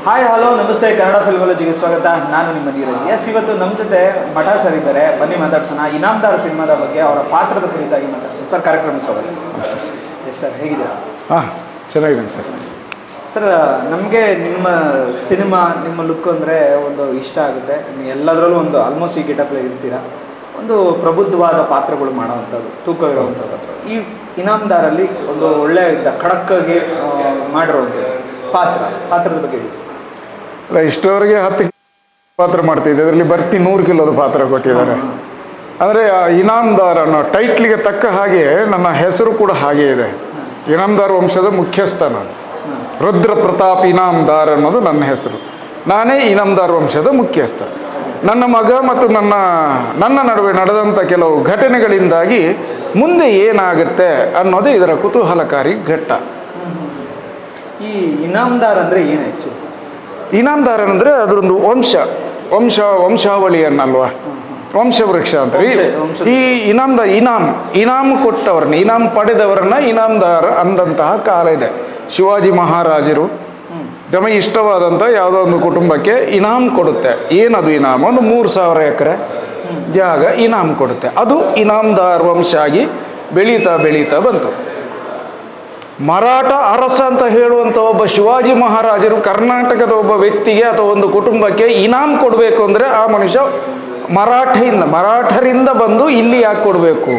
Hi hello ನಮಸ್ತೆ ಕನ್ನಡ ಫಿಲ್ಮಾಲಜಿಗೆ ಸ್ವಾಗತ ನಾನು ನಿಮ್ಮ ನೀರಜ್ ಎಸ್ ಇವತ್ತು ನಮ್ಮ ಜೊತೆ ಮಠ ಸರ್ ಇದ್ದಾರೆ ಬನ್ನಿ ಮಾತಾಡ್ಸೋಣ ಇನಾಮ್ದಾರ್ ಸಿನಿಮಾದ ಬಗ್ಗೆ ಅವರ ಪಾತ್ರದ ಕುರಿತಾಗಿ ಮಾತಾಡ್ಸೋಣ ಸರ್ ಕಾರ್ಯಕ್ರಮ ಸ್ವಾಗತ ಎಸ್ ಸರ್ ಹೇಗಿದ್ದೀರಾ ಹಾಂ ಚೆನ್ನಾಗಿದೆ ಸರ್ ಸರ್ ನಮಗೆ ನಿಮ್ಮ ಸಿನಿಮಾ ನಿಮ್ಮ ಲುಕ್ ಅಂದರೆ ಒಂದು ಇಷ್ಟ ಆಗುತ್ತೆ ನೀವು ಎಲ್ಲದರಲ್ಲೂ ಒಂದು ಆಲ್ಮೋಸ್ಟ್ ಈ ಗೆಟಪ್ಲೆ ಇರ್ತೀರಾ ಒಂದು ಪ್ರಬುದ್ಧವಾದ ಪಾತ್ರಗಳು ಮಾಡೋವಂಥದ್ದು ತೂಕ ಇರುವಂಥದ್ದು ಅಥವಾ ಈ ಇನಾಮ್ದಾರಲ್ಲಿ ಒಂದು ಒಳ್ಳೆ ಡ- ಖಡಕ್ಕಾಗಿ ಆ, ಮಾಡಿರುವಂಥದ್ದು ಪಾತ್ರ ಪಾತ್ರದ ಬಗ್ಗೆ ಹೇಳಿ ಸರ್ ಅಲ್ಲ ಇಷ್ಟವರೆಗೆ ಹತ್ತು ಪಾತ್ರ ಮಾಡ್ತಿದ್ದೆ ಅದರಲ್ಲಿ ಬರ್ತಿ ನೂರು ಕಿಲೋದ ಪಾತ್ರ ಕೊಟ್ಟಿದ್ದಾರೆ ಅಂದರೆ ಆ ಇನಾಮ್ದಾರ್ ಅನ್ನೋ ಟೈಟ್ಲಿಗೆ ತಕ್ಕ ಹಾಗೆ ನನ್ನ ಹೆಸರು ಕೂಡ ಹಾಗೆ ಇದೆ ಇನಾಮ್ದಾರ್ ವಂಶದ ಮುಖ್ಯಸ್ಥ ನಾನು ರುದ್ರ ಪ್ರತಾಪ್ ಇನಾಮ್ದಾರ್ ಅನ್ನೋದು ನನ್ನ ಹೆಸರು ನಾನೇ ಇನಾಮ್ದಾರ್ ವಂಶದ ಮುಖ್ಯಸ್ಥ ನನ್ನ ಮಗ ಮತ್ತು ನನ್ನ ನನ್ನ ನಡುವೆ ನಡೆದಂಥ ಕೆಲವು ಘಟನೆಗಳಿಂದಾಗಿ ಮುಂದೆ ಏನಾಗುತ್ತೆ ಅನ್ನೋದು ಇದರ ಕುತೂಹಲಕಾರಿ ಘಟ್ಟ ಈ ಇನಾಮ್ದಾರ್ ಅಂದರೆ ಏನು ಆ್ಯಕ್ಚುಲಿ ಇನಾಮ್ದಾರ ಅಂದರೆ ಅದರೊಂದು ವಂಶ ವಂಶ ವಂಶಾವಳಿಯನ್ನಲ್ವಾ ವಂಶವೃಕ್ಷ ಅಂತ ಈ- ವಂಶ- ವಂಶದ ಈ ಇನಾಮ್ದ ಇನಾಮ್ ಇನಾಮ್ ಕೊಟ್ಟವ್ರನ್ನ ಇನಾಮ್ ಪಡೆದವರನ್ನ ಇನಾಮ್ದಾರ ಅಂದಂತಹ ಕಾಲ ಇದೆ ಶಿವಾಜಿ ಮಹಾರಾಜರು ತಮಗೆ ಇಷ್ಟವಾದಂಥ ಯಾವುದೋ ಒಂದು ಕುಟುಂಬಕ್ಕೆ ಇನಾಮ್ ಕೊಡುತ್ತೆ ಏನದು ಇನಾಮ್ ಒಂದು ಮೂರು ಸಾವಿರ ಎಕರೆ ಜಾಗ ಇನಾಮ್ ಕೊಡುತ್ತೆ ಅದು ಇನಾಮ್ದಾರ್ ವಂಶ ಆಗಿ ಬೆಳೀತಾ ಬೆಳೀತಾ ಬಂತು ಮರಾಠ ಅರಸ ಅಂತ ಹೇಳುವಂಥ ಒಬ್ಬ ಶಿವಾಜಿ ಮಹಾರಾಜರು ಕರ್ನಾಟಕದ ಒಬ್ಬ ವ್ಯಕ್ತಿಗೆ ಅಥವಾ ಒಂದು ಕುಟುಂಬಕ್ಕೆ ಇನಾಮ್ ಕೊಡಬೇಕು ಅಂದರೆ ಆ ಮನುಷ್ಯ ಮರಾಠೆಯಿಂದ ಮರಾಠರಿಂದ ಬಂದು ಇಲ್ಲಿ ಯಾಕೆ ಕೊಡಬೇಕು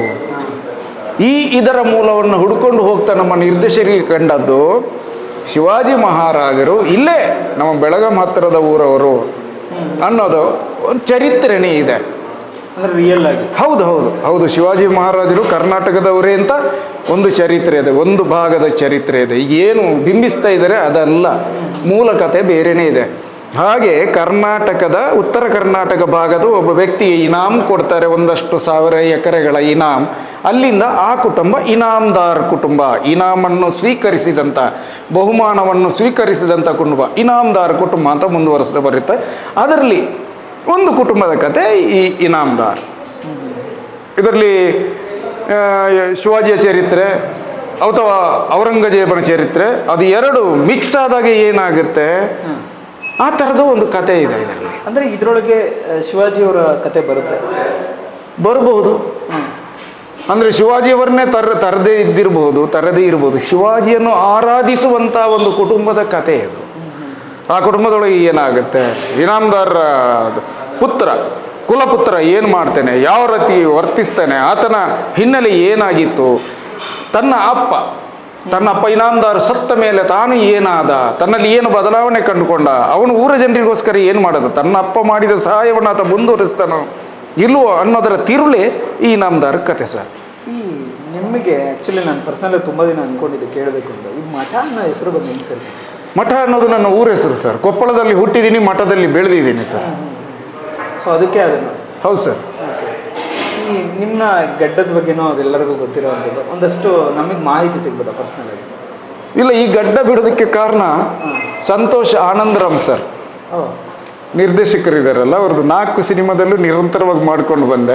ಈ ಇದರ ಮೂಲವನ್ನು ಹುಡ್ಕೊಂಡು ಹೋಗ್ತಾ ನಮ್ಮ ನಿರ್ದೇಶಕರಿಗೆ ಕಂಡದ್ದು ಶಿವಾಜಿ ಮಹಾರಾಜರು ಇಲ್ಲೇ ನಮ್ಮ ಬೆಳಗಾಂ ಹತ್ತಿರದ ಊರವರು ಅನ್ನೋದು ಒಂದು ಚರಿತ್ರೆನೇ ಇದೆ ಅಂದರೆ ರಿಯಲ್ ಆಗಿ ಹೌದು ಹೌದು ಹೌದು ಶಿವಾಜಿ ಮಹಾರಾಜರು ಕರ್ನಾಟಕದವರೇ ಅಂತ ಒಂದು ಚರಿತ್ರೆ ಇದೆ ಒಂದು ಭಾಗದ ಚರಿತ್ರೆ ಇದೆ ಏನು ಬಿಂಬಿಸ್ತಾ ಇದ್ದಾರೆ ಅದಲ್ಲ ಮೂಲ ಕಥೆ ಬೇರೆನೇ ಇದೆ ಹಾಗೆ ಕರ್ನಾಟಕದ ಉತ್ತರ ಕರ್ನಾಟಕ ಭಾಗದ ಒಬ್ಬ ವ್ಯಕ್ತಿಗೆ ಇನಾಮ್ ಕೊಡ್ತಾರೆ ಒಂದಷ್ಟು ಸಾವಿರ ಎಕರೆಗಳ ಇನಾಮ್ ಅಲ್ಲಿಂದ ಆ ಕುಟುಂಬ ಇನಾಮ್ದಾರ್ ಕುಟುಂಬ ಇನಾಮನ್ನು ಸ್ವೀಕರಿಸಿದಂಥ ಬಹುಮಾನವನ್ನು ಸ್ವೀಕರಿಸಿದಂಥ ಕುಟುಂಬ ಇನಾಮ್ದಾರ್ ಕುಟುಂಬ ಅಂತ ಮುಂದುವರಿಸ್ತಾ ಬರುತ್ತೆ ಅದರಲ್ಲಿ ಒಂದು ಕುಟುಂಬದ ಕತೆ ಈ ಇನಾಮ್ದಾರ್ ಇದರಲ್ಲಿ ಆ, ಶಿವಾಜಿಯ ಚರಿತ್ರೆ ಅಥವಾ ಔರಂಗಜೇಬನ ಚರಿತ್ರೆ ಅದು ಎರಡು ಮಿಕ್ಸ್ ಆದಾಗ ಏನಾಗುತ್ತೆ ಆ ಥರದ ಒಂದು ಕತೆ ಇದೆ ಇದರಲ್ಲಿ ಅಂದರೆ ಇದರೊಳಗೆ ಆ, ಶಿವಾಜಿಯವರ ಕತೆ ಬರುತ್ತೆ ಬರಬಹುದು ಅಂದರೆ ಶಿವಾಜಿಯವರನ್ನೇ ತರ ತರದೇ ಇದ್ದಿರಬಹುದು ತರದೇ ಇರಬಹುದು ಶಿವಾಜಿಯನ್ನು ಆರಾಧಿಸುವಂಥ ಒಂದು ಕುಟುಂಬದ ಕತೆ ಇದು ಆ ಕುಟುಂಬದೊಳಗೆ ಏನಾಗುತ್ತೆ ಇನಾಮ್ದಾರ್ ಪುತ್ರ ಕುಲಪುತ್ರ ಏನು ಮಾಡ್ತಾನೆ ಯಾವ ರೀತಿ ವರ್ತಿಸ್ತಾನೆ ಆತನ ಹಿನ್ನೆಲೆ ಏನಾಗಿತ್ತು ತನ್ನ ಅಪ್ಪ ತನ್ನ ಅಪ್ಪ ಇನಾಮ್ದಾರ್ ಸತ್ತ ಮೇಲೆ ತಾನು ಏನಾದ ತನ್ನಲ್ಲಿ ಏನು ಬದಲಾವಣೆ ಕಂಡುಕೊಂಡ ಅವನು ಊರ ಜನರಿಗೋಸ್ಕರ ಏನು ಮಾಡೋದು ತನ್ನ ಅಪ್ಪ ಮಾಡಿದ ಸಹಾಯವನ್ನು ಆತ ಮುಂದುವರಿಸ್ತಾನೋ ಇಲ್ವೋ ಅನ್ನೋದರ ತಿರುಳೇ ಈ ಇನಾಮ್ದಾರ್ ಕತೆ ಸರ್ ಈ ನಿಮಗೆ ಆ್ಯಕ್ಚುಲಿ ನಾನು ಪರ್ಸನಲ್ ತುಂಬ ದಿನ ಅಂದ್ಕೊಂಡಿದ್ದೆ ಕೇಳಬೇಕು ಅಂತ ಈ ಮಠ ಅನ್ನೋ ಹೆಸರು ಬಂದು ಹೆಂಗೆ ಸರ್ ಮಠ ಅನ್ನೋದು ನನ್ನ ಊರ ಹೆಸರು ಸರ್ ಕೊಪ್ಪಳದಲ್ಲಿ ಹುಟ್ಟಿದ್ದೀನಿ ಮಠದಲ್ಲಿ ಬೆಳೆದಿದ್ದೀನಿ ಸರ್ ಸೊ ಅದಕ್ಕೆ ಅದನ್ನು ಹೌದು ಸರ್ ಓಕೆ ಈ ನಿಮ್ಮ ಗಡ್ಡದ ಬಗ್ಗೆನೂ ಅದೆಲ್ಲರಿಗೂ ಗೊತ್ತಿರೋವಂಥದ್ದು ಒಂದಷ್ಟು ನಮಗೆ ಮಾಹಿತಿ ಸಿಗ್ಬೋದಾ ಪರ್ಸ್ನಲ್ ಆಗಿ ಇಲ್ಲ ಈ ಗಡ್ಡ ಬಿಡೋದಕ್ಕೆ ಕಾರಣ ಸಂತೋಷ್ ಆನಂದರಾಮ್ ಸರ್ ಓ ನಿರ್ದೇಶಕರಿದ್ದಾರಲ್ಲ ಅವ್ರದ್ದು ನಾಲ್ಕು ಸಿನಿಮಾದಲ್ಲೂ ನಿರಂತರವಾಗಿ ಮಾಡ್ಕೊಂಡು ಬಂದೆ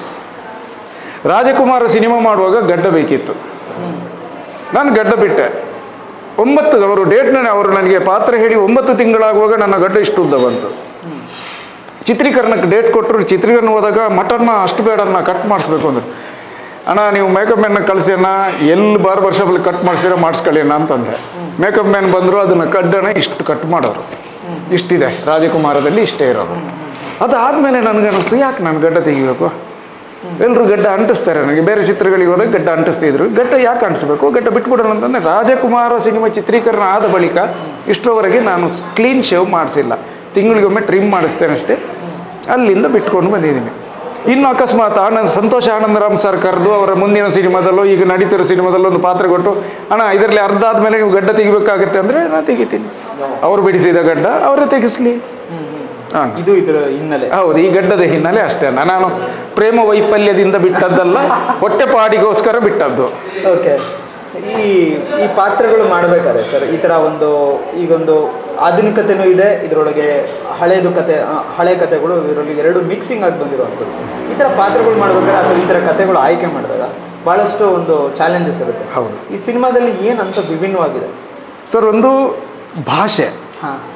ರಾಜಕುಮಾರ ಸಿನಿಮಾ ಮಾಡುವಾಗ ಗಡ್ಡ ಬೇಕಿತ್ತು ನಾನು ಗಡ್ಡ ಬಿಟ್ಟೆ ಒಂಬತ್ತು ಅವರು ಡೇಟ್ನ ಅವರು ನನಗೆ ಪಾತ್ರ ಹೇಳಿ ಒಂಬತ್ತು ತಿಂಗಳಾಗುವಾಗ ನನ್ನ ಗಡ್ಡ ಇಷ್ಟು ಉದ್ದ ಬಂತು ಚಿತ್ರೀಕರಣಕ್ಕೆ ಡೇಟ್ ಕೊಟ್ಟರು ಚಿತ್ರೀಕರಣ ಹೋದಾಗ ಮಟನ್ನ ಅಷ್ಟು ಬೇಡ ನಾ ಕಟ್ ಮಾಡಿಸ್ಬೇಕು ಅಂದ್ರೆ ಅಣ್ಣ ನೀವು ಮೇಕಪ್ ಮ್ಯಾನ್ನ ಕಳಿಸಿ ಅಣ್ಣ ಎಲ್ಲಿ ಬಾರ್ ವರ್ಷದಲ್ಲಿ ಕಟ್ ಮಾಡಿಸಿದ್ರೆ ಮಾಡಿಸ್ಕೊಳ್ಳಿ ಅಣ್ಣ ಅಂತಂದೆ ಮೇಕಪ್ ಮ್ಯಾನ್ ಬಂದರು ಅದನ್ನು ಕಡ್ಡನ ಇಷ್ಟು ಕಟ್ ಮಾಡೋರು ಇಷ್ಟಿದೆ ರಾಜಕುಮಾರದಲ್ಲಿ ಇಷ್ಟೇ ಇರೋದು ಅದಾದಮೇಲೆ ನನಗೆ ಅನ್ನಿಸ್ತು ಯಾಕೆ ನಾನು ಗಡ್ಡ ತೆಗಿಬೇಕು ಎಲ್ಲರೂ ಗಡ್ಡ ಅಂಟಿಸ್ತಾರೆ ನನಗೆ ಬೇರೆ ಚಿತ್ರಗಳಿಗೆ ಹೋದಾಗ ಗಡ್ಡ ಅಂಟಿಸ್ತಿದ್ರು ಗಡ್ಡ ಯಾಕೆ ಅಂಟಿಸ್ಬೇಕು ಗಡ್ಡ ಬಿಟ್ಬಿಡೋಣ ಅಂತಂದರೆ ರಾಜಕುಮಾರ ಸಿನಿಮಾ ಚಿತ್ರೀಕರಣ ಆದ ಬಳಿಕ ಇಷ್ಟರವರೆಗೆ ನಾನು ಕ್ಲೀನ್ ಶೇವ್ ಮಾಡಿಸಿಲ್ಲ ತಿಂಗಳಿಗೊಮ್ಮೆ ಟ್ರಿಮ್ ಮಾಡಿಸ್ತೇನೆ ಅಷ್ಟೇ ಅಲ್ಲಿಂದ ಬಿಟ್ಕೊಂಡು ಬಂದಿದ್ದೀನಿ ಇನ್ನು ಅಕಸ್ಮಾತ್ ಆನಂದ್ ಸಂತೋಷ ಆನಂದರಾಮ್ ಸರ್ ಕರೆದು ಅವರ ಮುಂದಿನ ಸಿನಿಮಾದಲ್ಲೋ ಈಗ ನಡೀತಿರೋ ಸಿನಿಮಾದಲ್ಲೋ ಒಂದು ಪಾತ್ರ ಕೊಟ್ಟು ಅಣ್ಣ ಇದರಲ್ಲಿ ಅರ್ಧ ಆದಮೇಲೆ ನೀವು ಗಡ್ಡ ತೆಗಿಬೇಕಾಗತ್ತೆ ಅಂದರೆ ನಾನು ತೆಗಿತೀನಿ ಅವರು ಬಿಡಿಸಿದ ಗಡ್ಡ ಅವರೇ ತೆಗಿಸ್ಲಿ ಹಾಂ ಇದು ಇದರ ಹಿನ್ನೆಲೆ ಹೌದು ಈ ಗಡ್ಡದ ಹಿನ್ನೆಲೆ ಅಷ್ಟೇ ನಾನು ಪ್ರೇಮ ವೈಫಲ್ಯದಿಂದ ಬಿಟ್ಟದ್ದಲ್ಲ ಹೊಟ್ಟೆಪಾಡಿಗೋಸ್ಕರ ಬಿಟ್ಟದ್ದು ಓಕೆ ಈ ಈ ಪಾತ್ರಗಳು ಮಾಡಬೇಕಾದ್ರೆ ಸರ್ ಈ ಥರ ಒಂದು ಈಗೊಂದು ಆಧುನಿಕತೆನೂ ಇದೆ ಇದರೊಳಗೆ ಹಳೇದು ಕತೆ ಆ, ಹಳೆ ಕತೆಗಳು ಇದರಲ್ಲಿ ಎರಡು ಮಿಕ್ಸಿಂಗ್ ಆಗಿ ಬಂದಿರುವಂಥದ್ದು ಈ ಥರ ಪಾತ್ರಗಳು ಮಾಡ್ಬೇಕಾದ್ರೆ ಅಥವಾ ಈ ಥರ ಕತೆಗಳು ಆಯ್ಕೆ ಮಾಡಿದಾಗ ಭಾಳಷ್ಟು ಒಂದು ಚಾಲೆಂಜಸ್ ಇರುತ್ತೆ ಹೌದು. ಈ ಸಿನಿಮಾದಲ್ಲಿ ಏನಂತ ವಿಭಿನ್ನವಾಗಿದೆ ಸರ್ ಒಂದು ಭಾಷೆ ಹಾಂ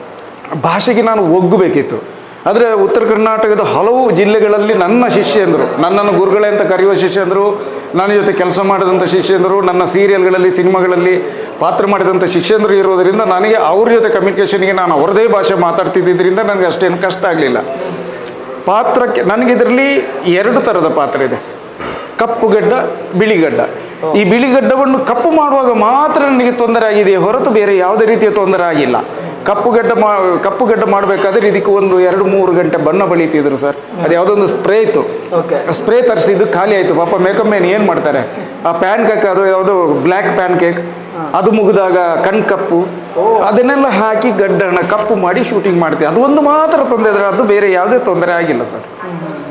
ಭಾಷೆಗೆ ನಾನು ಒಗ್ಗಬೇಕಿತ್ತು ಆದರೆ ಉತ್ತರ ಕರ್ನಾಟಕದ ಹಲವು ಜಿಲ್ಲೆಗಳಲ್ಲಿ ನನ್ನ ಶಿಷ್ಯಂದರು ನನ್ನನ್ನು ಗುರುಗಳೇ ಅಂತ ಕರೆಯುವ ಶಿಷ್ಯಂದರು ನನ್ನ ಜೊತೆ ಕೆಲಸ ಮಾಡಿದಂಥ ಶಿಷ್ಯಂದರು ನನ್ನ ಸೀರಿಯಲ್ಗಳಲ್ಲಿ ಸಿನಿಮಾಗಳಲ್ಲಿ ಪಾತ್ರ ಮಾಡಿದಂಥ ಶಿಷ್ಯಂದರು ಇರೋದರಿಂದ ನನಗೆ ಅವ್ರ ಜೊತೆ ಕಮ್ಯುನಿಕೇಷನ್ಗೆ ನಾನು ಅವ್ರದೇ ಭಾಷೆ ಮಾತಾಡ್ತಿದ್ದರಿಂದ ನನಗೆ ಅಷ್ಟೇನು ಕಷ್ಟ ಆಗಲಿಲ್ಲ ಪಾತ್ರಕ್ಕೆ ನನಗೆ ಇದರಲ್ಲಿ ಎರಡು ಥರದ ಪಾತ್ರ ಇದೆ ಕಪ್ಪು ಗಡ್ಡ ಬಿಳಿಗಡ್ಡ ಈ ಬಿಳಿಗಡ್ಡವನ್ನು ಕಪ್ಪು ಮಾಡುವಾಗ ಮಾತ್ರ ನನಗೆ ತೊಂದರೆ ಆಗಿದೆಯೇ ಹೊರತು ಬೇರೆ ಯಾವುದೇ ರೀತಿಯ ತೊಂದರೆ ಆಗಿಲ್ಲ ಕಪ್ಪು ಗಡ್ಡ ಮಾ ಕಪ್ಪು ಗಡ್ಡ ಮಾಡಬೇಕಾದ್ರೆ ಇದಕ್ಕೆ ಒಂದು ಎರಡು ಮೂರು ಗಂಟೆ ಬಣ್ಣ ಬಳಿತಿದ್ರು ಸರ್ ಅದು ಯಾವುದೊಂದು ಸ್ಪ್ರೇ ಇತ್ತು ಓಕೆ ಸ್ಪ್ರೇ ತರಿಸಿದ್ದು ಖಾಲಿ ಆಯಿತು ಪಾಪ ಮೇಕಪ್ ಮ್ಯಾನ್ ಏನು ಮಾಡ್ತಾರೆ ಆ ಪ್ಯಾನ್ ಕೇಕ್ ಅದು ಯಾವುದು ಬ್ಲ್ಯಾಕ್ ಪ್ಯಾನ್ ಕೇಕ್ ಅದು ಮುಗಿದಾಗ ಕಣ್ ಕಪ್ಪು ಅದನ್ನೆಲ್ಲ ಹಾಕಿ ಗಡ್ಡನ ಕಪ್ಪು ಮಾಡಿ ಶೂಟಿಂಗ್ ಮಾಡ್ತೀವಿ ಅದು ಒಂದು ಮಾತ್ರ ತೊಂದರೆ ಇದ್ರೆ ಅದು ಬೇರೆ ಯಾವುದೇ ತೊಂದರೆ ಆಗಿಲ್ಲ ಸರ್